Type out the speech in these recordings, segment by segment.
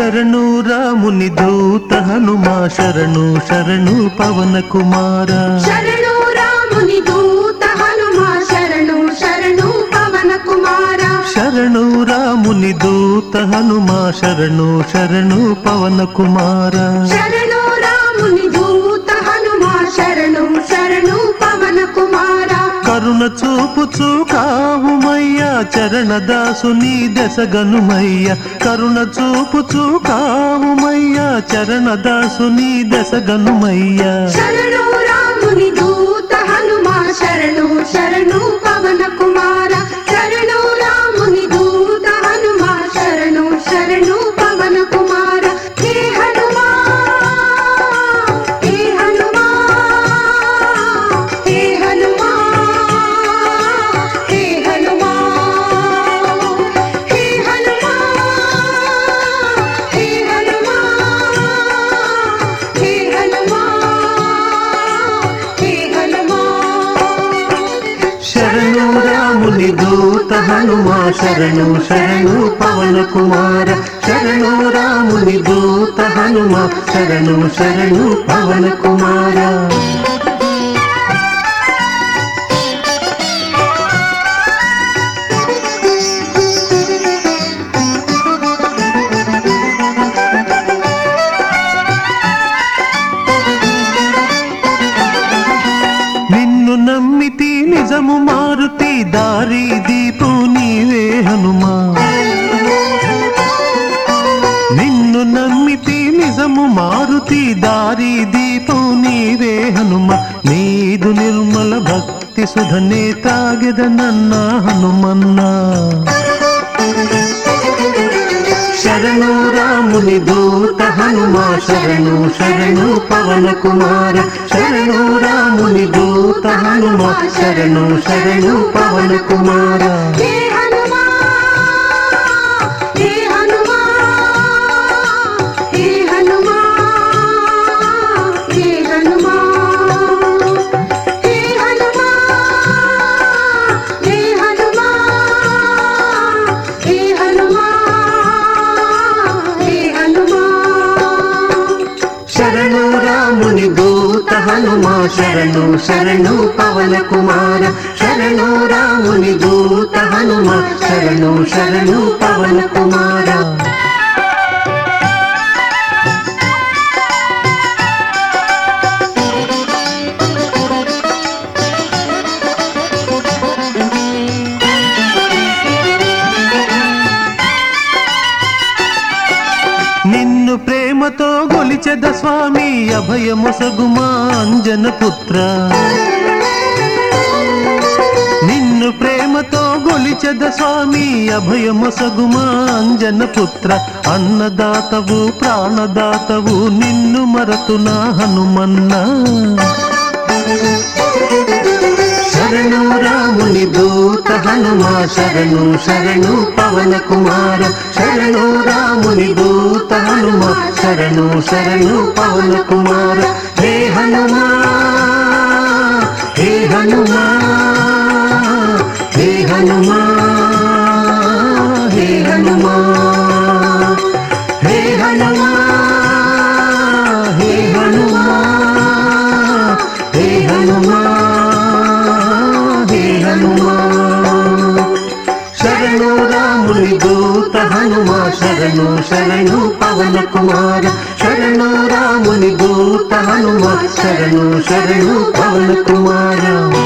శరణు రాముని దూత హనుమా శరణు శరణు పవన కుమార శరణు రాముని దూత హనుమా శరణు శరణు పవన కుమార శరణు రాముని దూత హనుమా శరణు శరణు పవన కుమార శరణు రాముని దూత హనుమా శరణు శరణు పవన కుమార కరుణ చూపుచు కావుమయ్యా చరణదాసుని దశగనుమయ్య కరుణ చూపుచు కావుమయ్యా చరణదాసుని దశగనుమయ్యా శరణు రాముని దూత హనుమా శరణు శరణు పవన కుమార శరణు రాముని దూత హనుమా శరణు శరణు పవన కుమార హే హనుమా హే హనుమా హే హనుమా హే హనుమా హే హనుమా హే హనుమా హే హనుమా హే హనుమా శరణు రాముని దూత హనుమా శరణు శరణు పవన కుమార శరణు రాముని దూత హనుమా శరణు శరణు పవన కుమార నిన్ను నమ్మితి నిజము మారుతి దారి దీపు నీవే హనుమా నిన్ను నమ్మితి నిజము మారుతి దారి దీపు నీవే హనుమ నీదు నిర్మల భక్తి సుధనే తాగెద నన్న హనుమన్నా శరణు రాముని దూత హనుమా శరణు శరణు పవన కుమార శరణు రాముని దూత హనుమా శరణు శరణు పవన కుమార హే హనుమా హే హనుమా హే హనుమా హే హనుమా హే హనుమా హే హనుమా హే హనుమా హే హనుమా శరణు రాముని దూత హనుమా శరణు శరణు పవన కుమార శరణు రాముని దూత హనుమా శరణు శరణు పవన కుమార నిన్ను ప్రేమతో గొలిచెద స్వామి అభయమొసగుమా అంజన పుత్ర నిన్ను ప్రేమతో గొలిచెద స్వామి అభయమొసగుమా అంజన పుత్ర అన్నదాతవు ప్రాణదాతవు నిన్ను మరతునా హనుమన్నా శరణు రాముని దూత హనుమా శరణు శరణు పవన కుమార శరణు రాముని దూత హనుమా శరణు శరణు పవన కుమార హే హనుమా హే హనుమా హే హనుమా హే హనుమా హే హనుమా హే హనుమా హే హనుమా హే హనుమా శరణు రాముని దూత హనుమా శరణు శరణు పవన కుమార శరణు రాముని దూత హనుమా శరణు శరణు పవన కుమార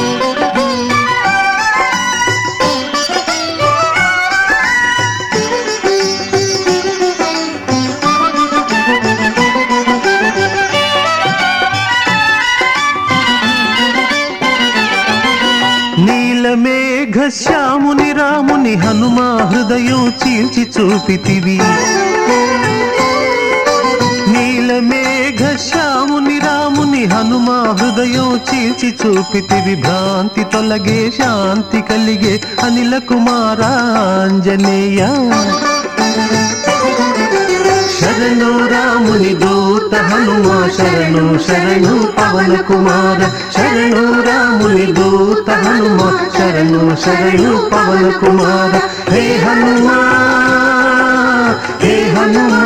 నీలమేఘ శ్యాముని రాముని హనుమా హృదయం చీల్చి చూపితివి నీలమేఘ శ్యాముని రాముని హనుమా హృదయం చీల్చి చూపితివి భ్రాంతి తొలగే శాంతి కలిగే అనిల కుమారాంజనేయ శరణు రాముని దూత హనుమా శరణు శరణు పవన కుమార శరణు రాముని దూత హనుమా శరణు శరణు పవన కుమార హే హనుమా హే హనుమా